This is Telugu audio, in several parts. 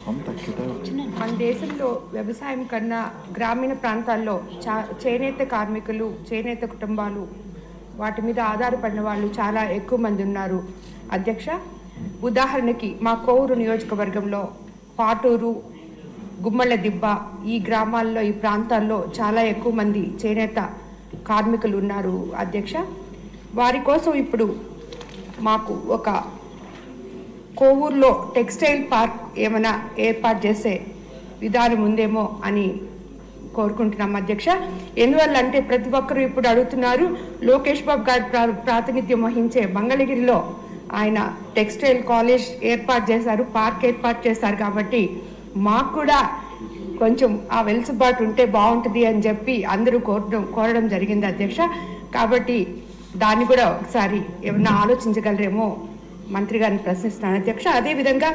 మన దేశంలో వ్యవసాయం కన్నా గ్రామీణ ప్రాంతాల్లో చా చేనేత కార్మికులు చేనేత కుటుంబాలు వాటి మీద ఆధారపడిన వాళ్ళు చాలా ఎక్కువ మంది ఉన్నారు అధ్యక్ష ఉదాహరణకి మా కోవూరు నియోజకవర్గంలో పాటూరు గుమ్మళ్ళ దిబ్బ ఈ గ్రామాల్లో ఈ ప్రాంతాల్లో చాలా ఎక్కువ మంది చేనేత కార్మికులు ఉన్నారు అధ్యక్ష వారి కోసం ఇప్పుడు మాకు ఒక కోవూరులో టెక్స్టైల్ పార్క్ ఏమైనా ఏర్పాటు చేసే విధానం ఉందేమో అని కోరుకుంటున్నాం అధ్యక్ష ఎందువల్ల అంటే ప్రతి ఒక్కరూ ఇప్పుడు అడుగుతున్నారు లోకేష్ బాబు గారు ప్రా- ప్రాతినిధ్యం వహించే మంగళగిరిలో ఆయన టెక్స్టైల్ కాలేజ్ ఏర్పాటు చేశారు పార్క్ ఏర్పాటు చేశారు కాబట్టి మాకు కూడా కొంచెం ఆ వెలుసుబాటు ఉంటే బాగుంటుంది అని చెప్పి అందరూ కోరడం కోరడం జరిగింది అధ్యక్ష కాబట్టి దాన్ని కూడా ఒకసారి ఏమన్నా ఆలోచించగలరేమో మంత్రి గారిని ప్రశ్నిస్తున్నాను అధ్యక్ష అదేవిధంగా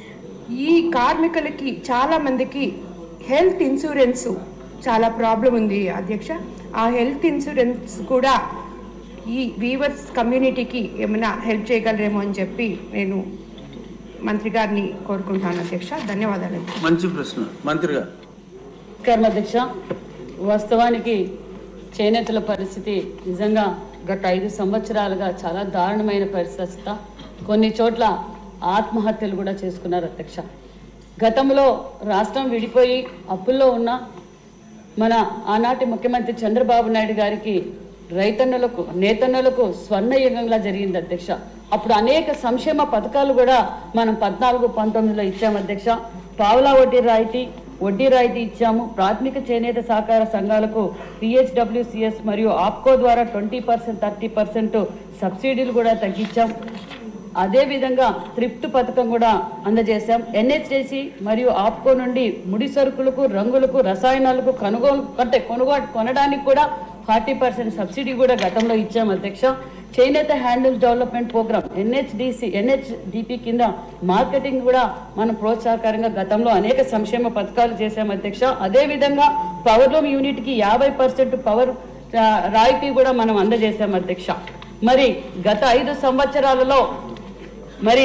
ఈ కార్మికులకి చాలా మందికి హెల్త్ ఇన్సూరెన్స్ చాలా ప్రాబ్లం ఉంది అధ్యక్ష ఆ హెల్త్ ఇన్సూరెన్స్ కూడా ఈ వీవర్స్ కమ్యూనిటీకి ఏమైనా హెల్ప్ చేయగలరేమో అని చెప్పి నేను మంత్రి గారిని కోరుకుంటాను అధ్యక్ష ధన్యవాదాలు మంచి ప్రశ్న మంత్రి గారు నమస్కారం అధ్యక్ష వాస్తవానికి చేనేతల పరిస్థితి నిజంగా గత ఐదు సంవత్సరాలుగా చాలా దారుణమైన పరిస్థితి కొన్ని చోట్ల ఆత్మహత్యలు కూడా చేసుకున్నారు అధ్యక్ష గతంలో రాష్ట్రం విడిపోయి అప్పుల్లో ఉన్న మన ఆనాటి ముఖ్యమంత్రి చంద్రబాబు నాయుడు గారికి రైతన్నలకు నేతన్నలకు స్వర్ణ యుగంలా జరిగింది అధ్యక్ష అప్పుడు అనేక సంక్షేమ పథకాలు కూడా మనం పద్నాలుగు పంతొమ్మిదిలో ఇచ్చాము అధ్యక్ష పావులా వడ్డీ రాయితీ వడ్డీ రాయితీ ఇచ్చాము ప్రాథమిక చేనేత సహకార సంఘాలకు పిహెచ్డబ్ల్యూసిఎస్ మరియు ఆప్కో ద్వారా ట్వంటీ పర్సెంట్ థర్టీ పర్సెంట్ సబ్సిడీలు కూడా తగ్గించాం అదేవిధంగా థ్రిఫ్ట్ పథకం కూడా అందజేశాం ఎన్హెచ్డిసి మరియు ఆప్కో నుండి ముడి సరుకులకు రంగులకు రసాయనాలకు కొనుగోలు అంటే కొనుగోలు కొనడానికి కూడా ఫార్టీ పర్సెంట్ సబ్సిడీ కూడా గతంలో ఇచ్చాం అధ్యక్ష చేనేత handlooms development programme NHDC NHDP కింద మార్కెటింగ్ కూడా మనం ప్రోత్సాహకరంగా గతంలో అనేక సంక్షేమ పథకాలు చేశాం అధ్యక్ష అదేవిధంగా పవర్లూమ్ యూనిట్కి యాభై పర్సెంట్ పవర్ ఆ, రాయితీ కూడా మనం అందజేశాం అధ్యక్ష మరి గత ఐదు సంవత్సరాలలో మరి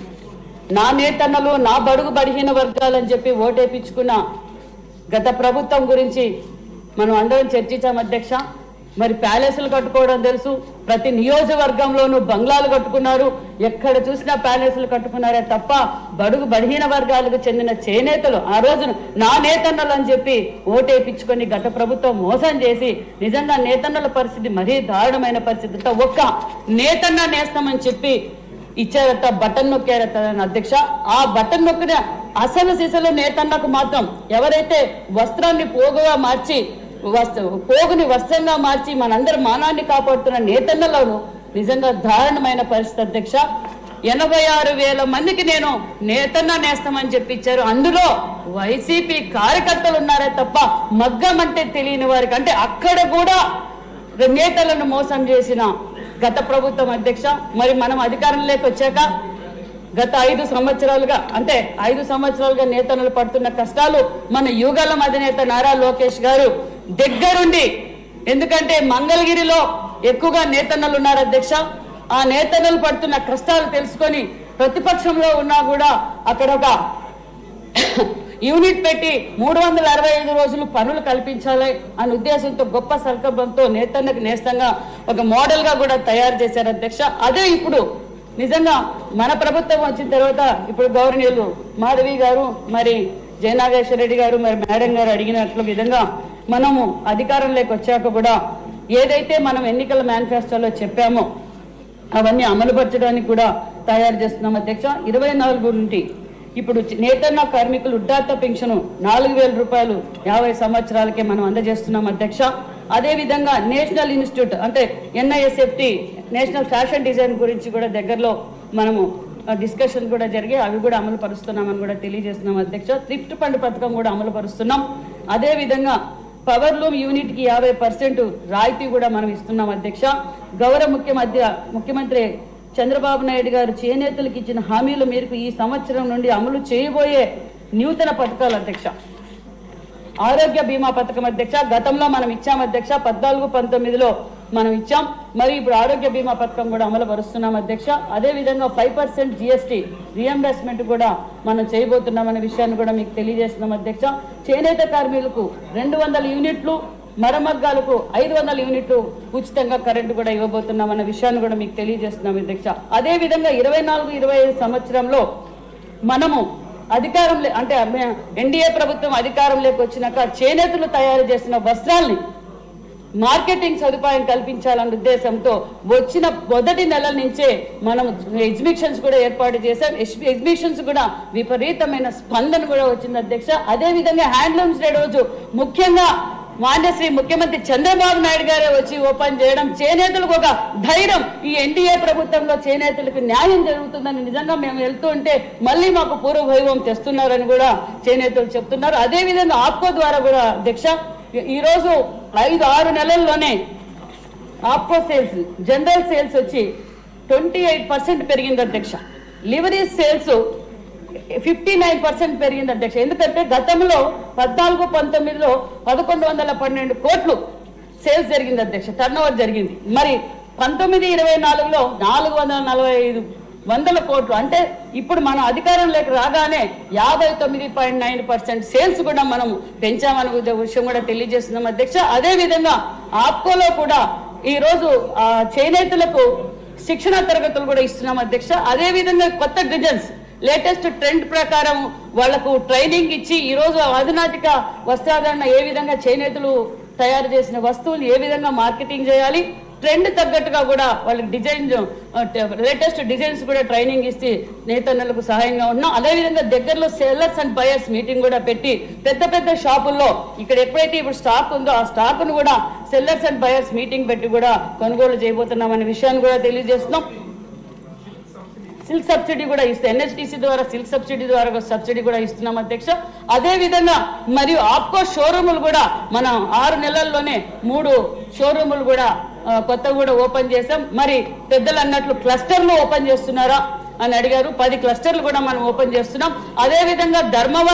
నా నేతన్నలు నా బడుగు బడిహీన వర్గాలని చెప్పి ఓటేపించుకున్న గత ప్రభుత్వం గురించి మనం అందరం చర్చించాం అధ్యక్ష మరి ప్యాలెస్లు కట్టుకోవడం తెలుసు ప్రతి నియోజకవర్గంలోనూ బంగ్లాలు కట్టుకున్నారు ఎక్కడ చూసినా ప్యాలెస్లు కట్టుకున్నారే తప్ప బడుగు బలహీన వర్గాలకు చెందిన చేనేతలు ఆ రోజు నా నేతన్నలు అని చెప్పి ఓటేపించుకొని గత ప్రభుత్వం మోసం చేసి నిజంగా నేతన్నల పరిస్థితి మరీ దారుణమైన పరిస్థితి ఒక్క నేతన్న నేస్తామని చెప్పి ఇచ్చారట బటన్ నొక్కారట అని అధ్యక్ష ఆ బటన్ నొక్కిన అసలు సిసలు నేతన్నకు మాత్రం ఎవరైతే వస్త్రాన్ని పోగుగా మార్చి వస్త్ర పోగుని వస్త్రంగా మార్చి మనందరి మానాన్ని కాపాడుతున్న నేతన్నలను నిజంగా దారుణమైన పరిస్థితి అధ్యక్ష ఎనభై ఆరు వేల మందికి నేను నేతన్న నేస్తామని చెప్పి ఇచ్చారు అందులో వైసీపీ కార్యకర్తలు ఉన్నారే తప్ప మగ్గం అంటే తెలియని వారికి అంటే అక్కడ కూడా నేతలను మోసం చేసిన గత ప్రభుత్వం అధ్యక్ష మరి మనం అధికారంలోకి వచ్చాక గత ఐదు సంవత్సరాలుగా అంటే ఐదు సంవత్సరాలుగా నేతలు పడుతున్న కష్టాలు మన యుగలం అధినేత నారా లోకేష్ గారు దగ్గరుండి ఎందుకంటే మంగళగిరిలో ఎక్కువగా నేతన్నలు ఉన్నారు అధ్యక్ష ఆ నేతన్నలు పడుతున్న కష్టాలు తెలుసుకొని ప్రతిపక్షంలో ఉన్నా కూడా అక్కడ ఒక యూనిట్ పెట్టి మూడు వందల అరవై ఐదు రోజులు పనులు కల్పించాలి అనే ఉద్దేశంతో గొప్ప సంకల్పంతో నేతన్నకు నేస్తంగా ఒక మోడల్ గా కూడా తయారు చేశారు అధ్యక్ష అదే ఇప్పుడు నిజంగా మన ప్రభుత్వం వచ్చిన తర్వాత ఇప్పుడు గౌరవనీయులు మాధవి గారు మరి జయనాగేశ్వర రెడ్డి గారు మరి మేడం గారు అడిగినట్లు విధంగా మనము అధికారంలోకి వచ్చాక కూడా ఏదైతే మనం ఎన్నికల మేనిఫెస్టోలో చెప్పామో అవన్నీ అమలుపరచడానికి కూడా తయారు చేస్తున్నాం అధ్యక్ష ఇరవై నాలుగు నుండి ఇప్పుడు నేతన్న కార్మికులు వృద్ధాప్య పెన్షన్ నాలుగు వేల రూపాయలు యాభై సంవత్సరాలకే మనం అందజేస్తున్నాం అధ్యక్ష అదే విధంగా నేషనల్ ఇన్స్టిట్యూట్ అంటే ఎన్ఐఎస్ఎఫ్టి నేషనల్ ఫ్యాషన్ డిజైన్ గురించి కూడా దగ్గరలో మనము డిస్కషన్ కూడా జరిగి అవి కూడా అమలు పరుస్తున్నామని కూడా తెలియజేస్తున్నాం అధ్యక్ష థ్రిఫ్ట్ ఫండ్ పథకం కూడా అమలు పరుస్తున్నాం అదే విధంగా పవర్ లూమ్ యూనిట్ కి యాభై పర్సెంట్ రాయితీ కూడా మనం ఇస్తున్నాం అధ్యక్ష గౌరవ ముఖ్యమధ్య ముఖ్యమంత్రి చంద్రబాబు నాయుడు గారు చేనేతలకు ఇచ్చిన హామీల మేరకు ఈ సంవత్సరం నుండి అమలు చేయబోయే నూతన పథకాలు అధ్యక్ష ఆరోగ్య బీమా పథకం అధ్యక్ష గతంలో మనం ఇచ్చాం అధ్యక్ష పద్నాలుగు పంతొమ్మిదిలో మనం ఇచ్చాం మరి ఇప్పుడు ఆరోగ్య బీమా పథకం కూడా అమలు పరుస్తున్నాం అధ్యక్ష అదే విధంగా ఫైవ్ పర్సెంట్ జిఎస్టీ రియంబర్స్మెంట్ కూడా మనం చేయబోతున్నాం అనే విషయాన్ని కూడా మీకు తెలియజేస్తున్నాం అధ్యక్ష చేనేత కార్మికులకు రెండు వందల యూనిట్లు మరమగ్గాలకు ఐదు వందల యూనిట్లు ఉచితంగా కరెంటు కూడా ఇవ్వబోతున్నాం అన్న విషయాన్ని కూడా మీకు తెలియజేస్తున్నాం అధ్యక్ష అదే విధంగా ఇరవై నాలుగు ఇరవై ఐదు సంవత్సరంలో మనము అధికారం అంటే ఎన్డీఏ ప్రభుత్వం అధికారంలోకి వచ్చినాక చేనేతలు తయారు చేసిన వస్త్రాల్ని మార్కెటింగ్ సదుపాయం కల్పించాలన్న ఉద్దేశంతో వచ్చిన మొదటి నెలల నుంచే మనం ఎగ్జిబిషన్స్ కూడా ఏర్పాటు చేశాం ఎగ్జిబిషన్స్ కూడా విపరీతమైన స్పందన కూడా వచ్చింది అధ్యక్ష అదే విధంగా హ్యాండ్లూమ్స్ డే రోజు ముఖ్యంగా మాన్యశ్రీ ముఖ్యమంత్రి చంద్రబాబు నాయుడు గారే వచ్చి ఓపెన్ చేయడం చేనేతలకు ఒక ధైర్యం ఈ ఎన్డీఏ ప్రభుత్వంలో చేనేతలకు న్యాయం జరుగుతుందని నిజంగా మేము వెళ్తూ ఉంటే మళ్ళీ మాకు పూర్వ వైభవం తెస్తున్నారని కూడా చేనేతలు చెప్తున్నారు అదే విధంగా ఆప్కో ద్వారా కూడా అధ్యక్ష ఈ రోజు ఐదు ఆరు నెలల్లోనే ఆప్కో సేల్స్ జనరల్ సేల్స్ వచ్చి ట్వంటీ ఎయిట్ పర్సెంట్ పెరిగింది అధ్యక్ష లివరీస్ సేల్స్ ఫిఫ్టీ నైన్ పర్సెంట్ పెరిగింది అధ్యక్ష ఎందుకంటే గతంలో పద్నాలుగు పంతొమ్మిదిలో పదకొండు వందల పన్నెండు కోట్లు సేల్స్ జరిగింది అధ్యక్ష టర్న్ జరిగింది మరి పంతొమ్మిది ఇరవై నాలుగులో నాలుగు వందల నలభై ఐదు వందల కోట్లు అంటే ఇప్పుడు మనం అధికారంలోకి రాగానే యాభై తొమ్మిది పాయింట్ నైన్ పర్సెంట్ సేల్స్ కూడా మనం పెంచామనే ఉద్ద- విషయం కూడా తెలియజేస్తున్నాం అధ్యక్ష అదే విధంగా ఆప్కోలో కూడా ఈ రోజు ఆ, చేనేతలకు శిక్షణ తరగతులు కూడా ఇస్తున్నాం అధ్యక్ష అదే విధంగా కొత్త డిజైన్స్ లేటెస్ట్ ట్రెండ్ ప్రకారం వాళ్లకు ట్రైనింగ్ ఇచ్చి ఈ రోజు అధునాతిక వస్త్రాధరణ ఏ విధంగా చేనేతలు తయారు చేసిన వస్తువులు ఏ విధంగా మార్కెటింగ్ చేయాలి ట్రెండ్ తగ్గట్టుగా కూడా వాళ్ళకి డిజైన్ లేటెస్ట్ డిజైన్స్ కూడా ట్రైనింగ్ ఇస్తే నేతన్నలకు సహాయంగా ఉన్నాం అదేవిధంగా దగ్గరలో సెల్లర్స్ అండ్ బయర్స్ మీటింగ్ కూడా పెట్టి పెద్ద పెద్ద షాపుల్లో ఇక్కడ ఎప్పుడైతే ఇప్పుడు స్టాక్ ఉందో ఆ స్టాక్ ను కూడా సెల్లర్స్ అండ్ బయర్స్ మీటింగ్ పెట్టి కూడా కొనుగోలు చేయబోతున్నాం అనే విషయాన్ని కూడా తెలియజేస్తున్నాం సిల్క్ సబ్సిడీ కూడా ఇస్తాం ఎన్హెచ్డిసి ద్వారా సిల్క్ సబ్సిడీ ద్వారా సబ్సిడీ కూడా ఇస్తున్నాం అధ్యక్ష అదే విధంగా మరియు ఆప్కో షోరూములు కూడా మనం ఆరు నెలల్లోనే మూడు షోరూములు కూడా ఆ, కొత్తగా కూడా ఓపెన్ చేసాం మరి పెద్దలు అన్నట్లు క్లస్టర్లు ఓపెన్ చేస్తున్నారా అని అడిగారు పది క్లస్టర్లు కూడా మనం ఓపెన్ చేస్తున్నాం అదే విధంగా ధర్మవరం